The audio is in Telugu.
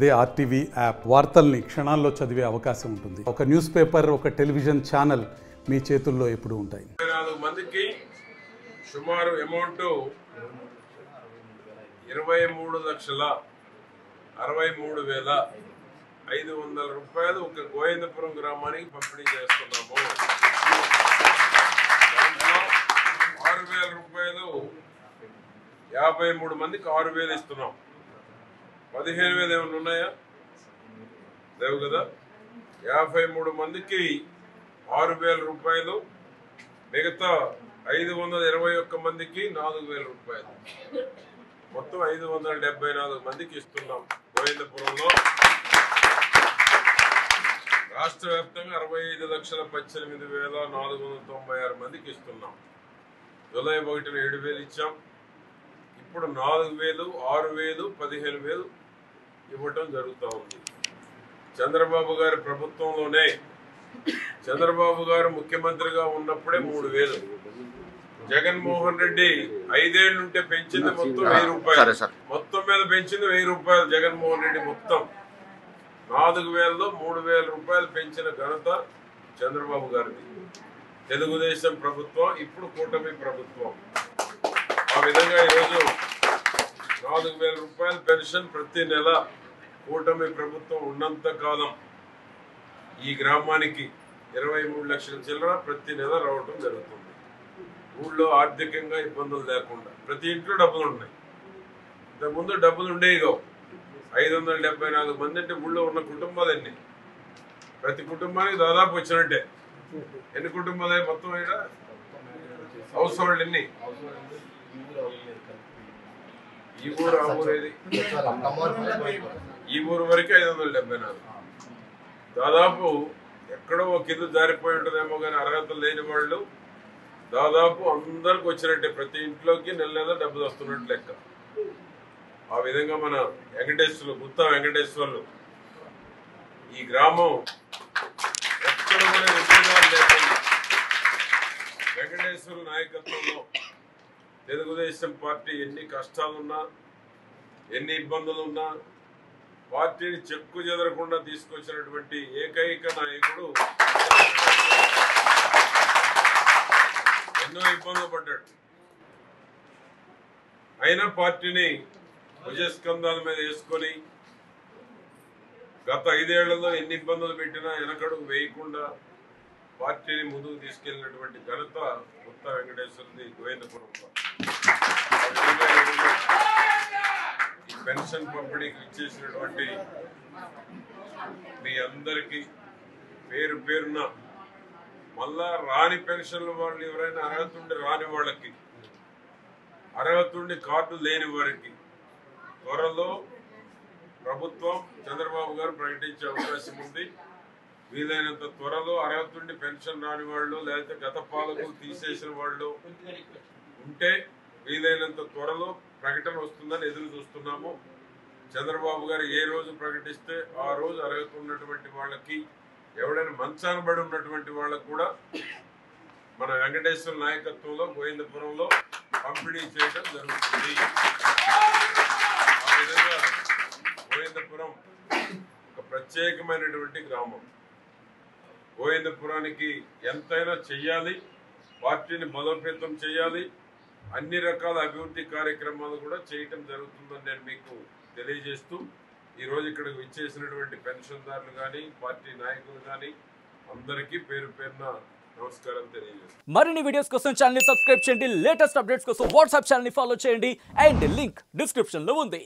అదే ఆర్టీవీ యాప్ వార్తల్ని క్షణాల్లో చదివే అవకాశం ఉంటుంది ఒక న్యూస్ పేపర్ ఒక టెలివిజన్ ఛానల్ మీ చేతుల్లో ఎప్పుడూ ఉంటాయి ఇరవై నాలుగు మందికి సుమారు అమౌంట్ ఇరవై మూడు లక్షల అరవై మూడు వేల ఐదు వందల రూపాయలు ఒక గోవిందపురం గ్రామానికి పంపిణీ చేస్తున్నాము దాంట్లో ఆరు వేల రూపాయలు యాభై మూడు మందికి ఆరు వేలు ఇస్తున్నాం పదిహేను వేలు ఏమైనా ఉన్నాయా లేవు కదా యాభై మూడు మందికి ఆరు వేల రూపాయలు మిగతా ఐదు వందల ఇరవై ఒక్క మందికి నాలుగు వేల రూపాయలు మొత్తం ఐదు వందల డెబ్బై నాలుగు మందికి ఇస్తున్నాం గోవిందపురంలో రాష్ట్ర వ్యాప్తంగా అరవై ఐదు లక్షల పద్దెనిమిది వేల నాలుగు వందల తొంభై ఆరు మందికి ఇస్తున్నాం జూలై ఒకటిన ఏడు వేలు ఇచ్చాం ఇప్పుడు నాలుగు వేలు ఆరు వేలు పదిహేను వేలు ఇవ్వటం జరుగుతూ ఉంది చంద్రబాబు గారి ప్రభుత్వంలోనే చంద్రబాబు గారు ముఖ్యమంత్రిగా ఉన్నప్పుడే మూడు వేలు జగన్మోహన్ రెడ్డి ఐదేళ్లుంటే పెంచింది మొత్తం వెయ్యి రూపాయలు మొత్తం మీద పెంచింది వెయ్యి రూపాయలు జగన్మోహన్ రెడ్డి మొత్తం నాలుగు వేలలో మూడు వేల రూపాయలు పెంచిన ఘనత చంద్రబాబు గారిది తెలుగుదేశం ప్రభుత్వం ఇప్పుడు కూటమి ప్రభుత్వం ఆ విధంగా ఈరోజు నాలుగు వేల రూపాయల పెన్షన్ ప్రతి నెల కూటమి ప్రభుత్వం ఉన్నంత కాలం ఈ గ్రామానికి ఇరవై మూడు లక్షల చిల్లర ప్రతి నెల రావటం జరుగుతుంది ఊళ్ళో ఆర్థికంగా ఇబ్బందులు లేకుండా ప్రతి ఇంట్లో డబ్బులు ఉన్నాయి ఇంతకుముందు డబ్బులు ఉండేవి కావు ఐదు వందల డెబ్బై నాలుగు మంది అంటే ఊళ్ళో ఉన్న కుటుంబాలు ఎన్ని ప్రతి కుటుంబానికి దాదాపు వచ్చినట్టే ఎన్ని కుటుంబాలు అయ్యాయి మొత్తం ఇక్కడ హౌస్ హోల్డ్ ఎన్ని ఈ ఊరు ఆ ఊరు ఏది ఈ ఊరు వరకు ఐదు వందల డెబ్బై నాలుగు దాదాపు ఎక్కడో ఒక ఇల్లు జారిపోయి ఉంటుందేమో కానీ అర్హత లేని వాళ్ళు దాదాపు అందరికి వచ్చినట్టే ప్రతి ఇంట్లోకి నెల నెల డబ్బులు వస్తున్నట్టు లెక్క ఆ విధంగా మన వెంకటేశ్వర్లు గుత్త వెంకటేశ్వర్లు ఈ గ్రామం ఎక్కడ కూడా విభేదాలు లేకుండా వెంకటేశ్వర నాయకత్వంలో తెలుగుదేశం పార్టీ ఎన్ని కష్టాలున్నా ఎన్ని ఇబ్బందులున్నా పార్టీని చెక్కు చెదరకుండా తీసుకొచ్చినటువంటి ఏకైక నాయకుడు ఎన్నో ఇబ్బందులు పడ్డాడు అయినా పార్టీని భుజస్కంధాల మీద వేసుకొని గత ఐదేళ్లలో ఎన్ని ఇబ్బందులు పెట్టినా వెనకడుగు వేయకుండా పార్టీని ముందుకు తీసుకెళ్లినటువంటి ఘనత గుత్తా వెంకటేశ్వరది గోవిందపురంలో ఆ విధంగా ఈరోజు ఈ పెన్షన్ పంపిణీకి ఇచ్చేసినటువంటి మీ అందరికీ పేరు పేరున మళ్ళా రాని పెన్షన్ల వాళ్ళు ఎవరైనా అర్హత ఉండి రాని వాళ్ళకి అర్హత ఉండి కార్డు లేని వారికి త్వరలో ప్రభుత్వం చంద్రబాబు గారు ప్రకటించే అవకాశం ఉంది వీలైనంత త్వరలో అర్హత ఉండి పెన్షన్ రాని వాళ్ళు లేకపోతే గత పాలకులు తీసేసిన వాళ్ళు ఉంటే వీలైనంత త్వరలో ప్రకటన వస్తుందని ఎదురు చూస్తున్నాము చంద్రబాబు గారు ఏ రోజు ప్రకటిస్తే ఆ రోజు అర్హత ఉన్నటువంటి వాళ్ళకి ఎవడైనా మంచాన పడి ఉన్నటువంటి వాళ్ళకు కూడా మన వెంకటేశ్వర నాయకత్వంలో గోవిందపురంలో పంపిణీ చేయడం జరుగుతుంది ఆ విధంగా గోవిందపురం ఒక ప్రత్యేకమైనటువంటి గ్రామం గోవిందపురానికి ఎంతైనా చెయ్యాలి పార్టీని బలోపేతం చేయాలి అన్ని రకాల అభివృద్ధి కార్యక్రమాలు కూడా చేయటం జరుగుతుందని నేను మీకు తెలియజేస్తూ ఈ రోజు ఇక్కడికి విచ్చేసినటువంటి పెన్షన్దారులు కానీ పార్టీ నాయకులు కానీ అందరికీ పేరు పేరున నమస్కారం తెలియజేస్తాను మరిన్ని వీడియోస్ కోసం ఛానల్ ని సబ్స్క్రైబ్ చేయండి లేటెస్ట్ అప్డేట్స్ కోసం వాట్సాప్ ఛానల్ ని ఫాలో చేయండి అండ్ లింక్ డిస్క్రిప్షన్ లో ఉంది